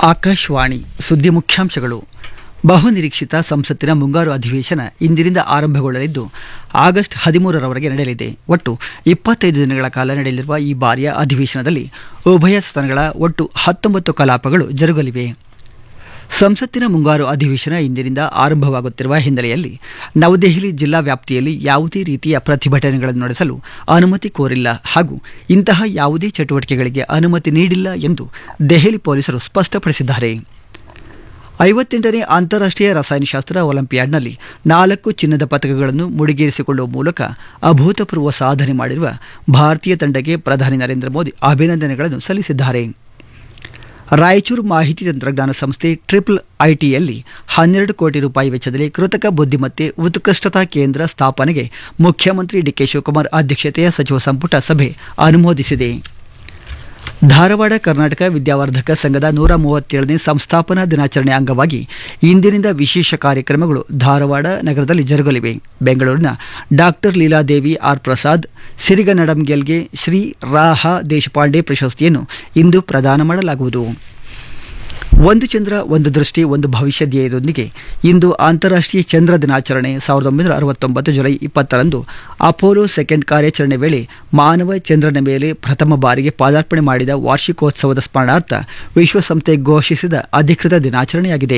ಆಕಾಶವಾಣಿ ಸುದ್ದಿ ಮುಖ್ಯಾಂಶಗಳು ಬಹುನಿರೀಕ್ಷಿತ ಸಂಸತ್ತಿನ ಮುಂಗಾರು ಅಧಿವೇಶನ ಇಂದಿನಿಂದ ಆರಂಭಗೊಳ್ಳಲಿದ್ದು ಆಗಸ್ಟ್ ಹದಿಮೂರರವರೆಗೆ ನಡೆಯಲಿದೆ ಒಟ್ಟು ಇಪ್ಪತ್ತೈದು ದಿನಗಳ ಕಾಲ ನಡೆಯಲಿರುವ ಈ ಬಾರಿಯ ಅಧಿವೇಶನದಲ್ಲಿ ಉಭಯ ಸದನಗಳ ಒಟ್ಟು ಹತ್ತೊಂಬತ್ತು ಕಲಾಪಗಳು ಜರುಗಲಿವೆ ಸಂಸತ್ತಿನ ಮುಂಗಾರು ಅಧಿವೇಶನ ಇಂದಿನಿಂದ ಆರಂಭವಾಗುತ್ತಿರುವ ಹಿನ್ನೆಲೆಯಲ್ಲಿ ನವದೆಹಲಿ ಜಿಲ್ಲಾ ವ್ಯಾಪ್ತಿಯಲ್ಲಿ ಯಾವುದೇ ರೀತಿಯ ಪ್ರತಿಭಟನೆಗಳನ್ನು ನಡೆಸಲು ಅನುಮತಿ ಕೋರಿಲ್ಲ ಹಾಗೂ ಇಂತಹ ಯಾವುದೇ ಚಟುವಟಿಕೆಗಳಿಗೆ ಅನುಮತಿ ನೀಡಿಲ್ಲ ಎಂದು ದೆಹಲಿ ಪೊಲೀಸರು ಸ್ಪಷ್ಟಪಡಿಸಿದ್ದಾರೆ ಐವತ್ತೆಂಟನೇ ಅಂತಾರಾಷ್ಟ್ರೀಯ ರಸಾಯನಶಾಸ್ತ್ರ ಒಲಿಂಪಿಯಾಡ್ನಲ್ಲಿ ನಾಲ್ಕು ಚಿನ್ನದ ಪದಕಗಳನ್ನು ಮುಡಿಗೇರಿಸಿಕೊಳ್ಳುವ ಮೂಲಕ ಅಭೂತಪೂರ್ವ ಸಾಧನೆ ಮಾಡಿರುವ ಭಾರತೀಯ ತಂಡಕ್ಕೆ ಪ್ರಧಾನಿ ನರೇಂದ್ರ ಮೋದಿ ಅಭಿನಂದನೆಗಳನ್ನು ಸಲ್ಲಿಸಿದ್ದಾರೆ ರಾಯಚೂರು ಮಾಹಿತಿ ತಂತ್ರಜ್ಞಾನ ಸಂಸ್ಥೆ ಟ್ರಿಪಲ್ ಐಟಿಯಲ್ಲಿ ಹನ್ನೆರಡು ಕೋಟಿ ರೂಪಾಯಿ ವೆಚ್ಚದಲ್ಲಿ ಕೃತಕ ಬುದ್ಧಿಮತ್ತೆ ಉತ್ಕೃಷ್ಟತಾ ಕೇಂದ್ರ ಸ್ಥಾಪನೆಗೆ ಮುಖ್ಯಮಂತ್ರಿ ಡಿಕೆ ಶಿವಕುಮಾರ್ ಅಧ್ಯಕ್ಷತೆಯ ಸಚಿವ ಸಂಪುಟ ಸಭೆ ಅನುಮೋದಿಸಿದೆ ಧಾರವಾಡ ಕರ್ನಾಟಕ ವಿದ್ಯಾವರ್ಧಕ ಸಂಘದ ನೂರ ಮೂವತ್ತೇಳನೇ ಸಂಸ್ಥಾಪನಾ ದಿನಾಚರಣೆ ಅಂಗವಾಗಿ ಇಂದಿನಿಂದ ವಿಶೇಷ ಕಾರ್ಯಕ್ರಮಗಳು ಧಾರವಾಡ ನಗರದಲ್ಲಿ ಜರುಗಲಿವೆ ಬೆಂಗಳೂರಿನ ಡಾಕ್ಟರ್ ಲೀಲಾದೇವಿ ಆರ್ ಪ್ರಸಾದ್ ಸಿರಿಗನಡಂಗೆಲ್ಗೆ ಶ್ರೀ ರಾಹ ದೇಶಪಾಂಡೆ ಪ್ರಶಸ್ತಿಯನ್ನು ಇಂದು ಪ್ರದಾನ ಮಾಡಲಾಗುವುದು ಒಂದು ಚಂದ್ರ ಒಂದು ದೃಷ್ಟಿ ಒಂದು ಭವಿಷ್ಯ ಧ್ಯೇಯದೊಂದಿಗೆ ಇಂದು ಅಂತಾರಾಷ್ಟ್ರೀಯ ಚಂದ್ರ ದಿನಾಚರಣೆ ಸಾವಿರದ ಒಂಬೈನೂರ ಅರವತ್ತೊಂಬತ್ತು ಜುಲೈ ಇಪ್ಪತ್ತರಂದು ಅಪೋಲೋ ಸೆಕೆಂಡ್ ಕಾರ್ಯಾಚರಣೆ ವೇಳೆ ಮಾನವ ಚಂದ್ರನ ಮೇಲೆ ಪ್ರಥಮ ಬಾರಿಗೆ ಪಾದಾರ್ಪಣೆ ಮಾಡಿದ ವಾರ್ಷಿಕೋತ್ಸವದ ಸ್ಮರಣಾರ್ಥ ವಿಶ್ವಸಂಸ್ಥೆ ಘೋಷಿಸಿದ ಅಧಿಕೃತ ದಿನಾಚರಣೆಯಾಗಿದೆ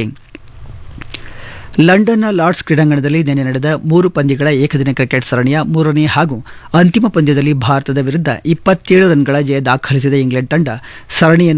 ಲಂಡನ್ನ ಲಾರ್ಡ್ಸ್ ಕ್ರೀಡಾಂಗಣದಲ್ಲಿ ನಿನ್ನೆ ನಡೆದ ಮೂರು ಪಂದ್ಯಗಳ ಏಕದಿನ ಕ್ರಿಕೆಟ್ ಸರಣಿಯ ಮೂರನೇ ಹಾಗೂ ಅಂತಿಮ ಪಂದ್ಯದಲ್ಲಿ ಭಾರತದ ವಿರುದ್ಧ ಇಪ್ಪತ್ತೇಳು ರನ್ಗಳ ಜಯ ದಾಖಲಿಸಿದ ಇಂಗ್ಲೆಂಡ್ ತಂಡ ಸರಣಿಯನ್ನು